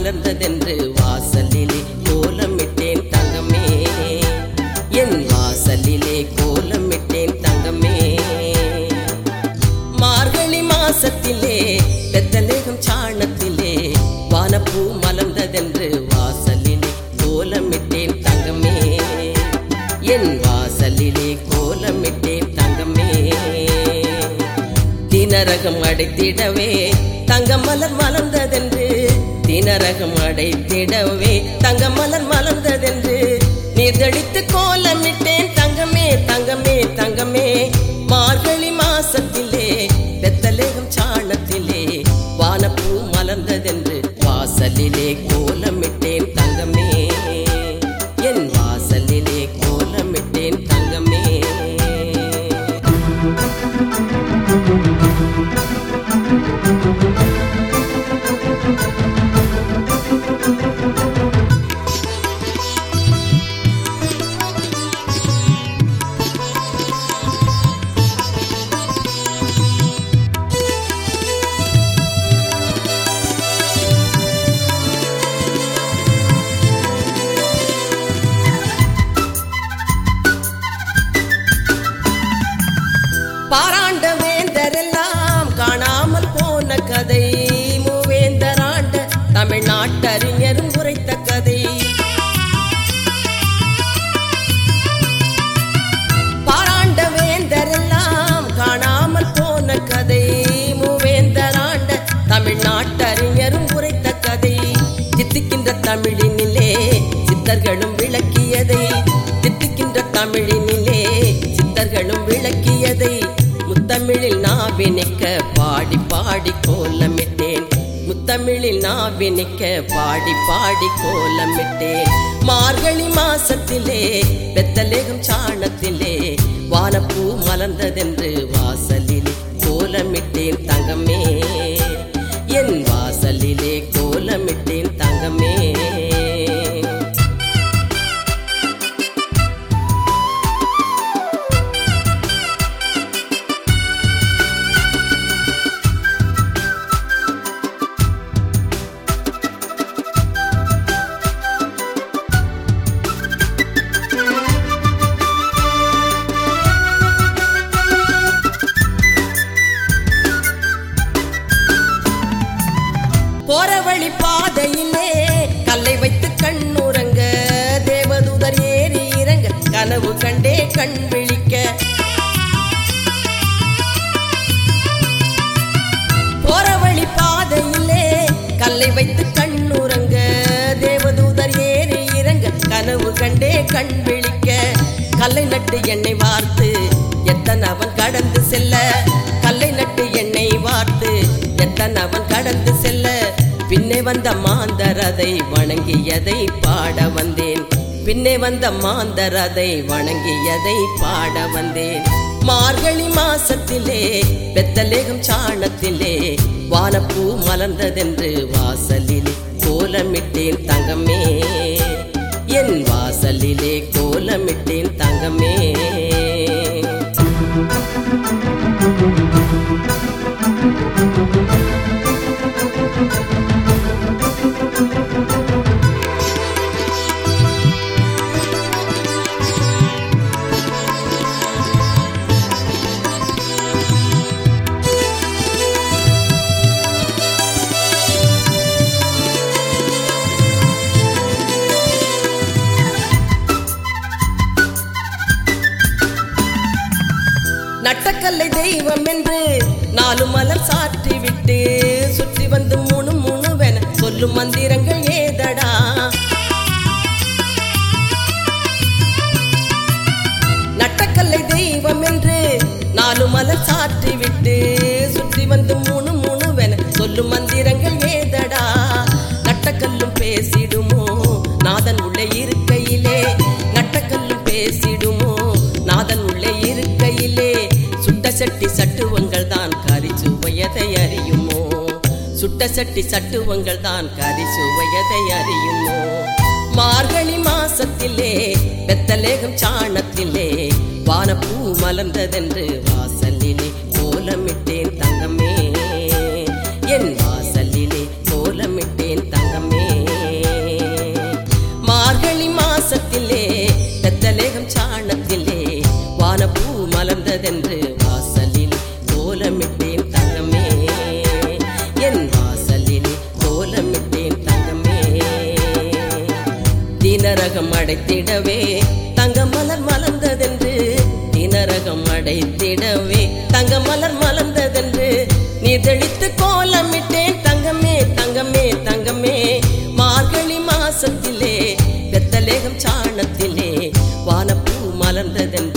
மலர்ந்ததென்று வாசலிலே கோலமிட்டேன் தங்கமே என் வாசலிலே கோலமிட்டேன் தங்கமே மார்கழி மாசத்திலே பெத்தலேகம் சாணத்திலே வானப்பூ மலர்ந்ததென்று வாசலிலே கோலமிட்டேன் தங்கமே என் வாசலிலே கோலமிட்டேன் தங்கமே தினரகம் அடைத்திடவே தங்கம் மலர் மலர்ந்ததென்று தினரகம் அடைத்திடவே தங்கம் மலர் மலர்ந்ததென்று நீர்தடித்து கோலமிட்டேன் தங்கமே தங்கமே தங்கமே மார்கழி மாசத்திலே வெத்தலேகம் சாணத்திலே வானப்பூ மலர்ந்ததென்று வாசலிலே கோலமிட்டேன் தங்கமே என் வாசலிலே கோலமிட்டேன் தங்கமே பாராண்ட வேந்தரெல்லாம் காணாமல் போன கதை மூவேந்தராண்ட தமிழ்நாட்டறிஞரும் உரைத்த கதை பாராண்ட வேந்தரெல்லாம் காணாமல் போன கதை மூவேந்தராண்ட தமிழ்நாட்டறிஞரும் உரைத்த கதை தித்திக்கின்ற தமிழினிலே சித்தர்களும் விளக்கியதை தித்திக்கின்ற தமிழினிலே சித்தர்களும் விளக்கியதை முத்தமிழில் நாவினிக்க பாடி பாடி கோலமிட்டேன் முத்தமிழில் நாவினிக்க பாடி பாடி கோலமிட்டேன் மார்கழி மாசத்திலே வெத்தலேகம் சாணத்திலே வானப்பூ மலர்ந்ததென்று வாசலிலே கோலமிட்டேன் தங்கமே என் வாசலிலே கோலமிட்டேன் தங்கமே போற வழி பாதையிலே கல்லை வைத்து கண்ணுறங்க தேவதூதர் ஏறி இறங்க கனவு கண்டே கண் விழிக்க போற வழி பாதையிலே கல்லை வைத்து கண்ணுறங்க தேவதூதர் ஏறி இறங்க கனவு கண்டே கண் விழிக்க கல்லை நட்டு எண்ணெய் வார்த்து எத்தன் அவன் கடந்து செல்ல கல்லை நட்டு எண்ணெய் வார்த்து எத்தன் அவன் கடந்து செல்ல பின்னே வந்த மாந்தர் அதை வணங்கியதை பாட வந்தேன் பின்னே வந்த மாந்தர் அதை வணங்கியதை பாட வந்தேன் மார்கழி மாசத்திலே வெத்தலேகம் சாணத்திலே வானப்பூ மலர்ந்ததென்று வாசலிலே கோலமிட்டேன் தங்கமே என் வாசலிலே கோலமிட்டேன் தங்கமே நட்டக்கல்லை தெய்வம் என்று நாலு மலர் சாற்றி விட்டு சுற்றி வந்து மூணு மூணுவென சொல்லும் மந்திரங்கள் ஏதடா நட்டக்கல்லை தெய்வம் என்று நாலு மலர் சாற்றி விட்டு சுற்றி வந்து மூணு மூணுவென சொல்லும் மந்திரங்கள் ஏதடா நட்டக்கல்லும் பேசிடுமோ நாதன் உள்ளே இருக்கையிலே நட்டக்கல்லும் பேசிடுமோ நாதன் உள்ளே இருக்கையிலே சுட்ட சட்டி சட்டுவங்கள் தான் கறி சுவையதை அறியுமோ சுட்ட சட்டி சட்டுவங்கள் தான் கறி சுவையதை அறியுமோ மார்கழி மாசத்திலே வெத்தலேகம் சாணத்திலே வானப்பூ மலர்ந்ததென்று வாசலிலே கோலமிட்டேன் தங்கமே என் வாசலிலே கோலமிட்டேன் தங்கமே சாணத்திலே வானப்பூ மலர்ந்ததென்று வாசலில் கோலமிட்டேன் தங்கமே என் வாசலில் கோலமிட்டேன் தங்கமே தினரகம் அடைத்திடவே தங்க மலர் மலர்ந்ததென்று தினரகம் அடைத்திடவே தங்க மலர் மலர்ந்ததென்று நீ தெளித்து கோலமிட்டேன் தங்கமே தங்கமே தங்கமே மார்கழி மாசத்திலே வெத்தலேகம் சாணத்திலே வானப்பூ மலர்ந்ததென்று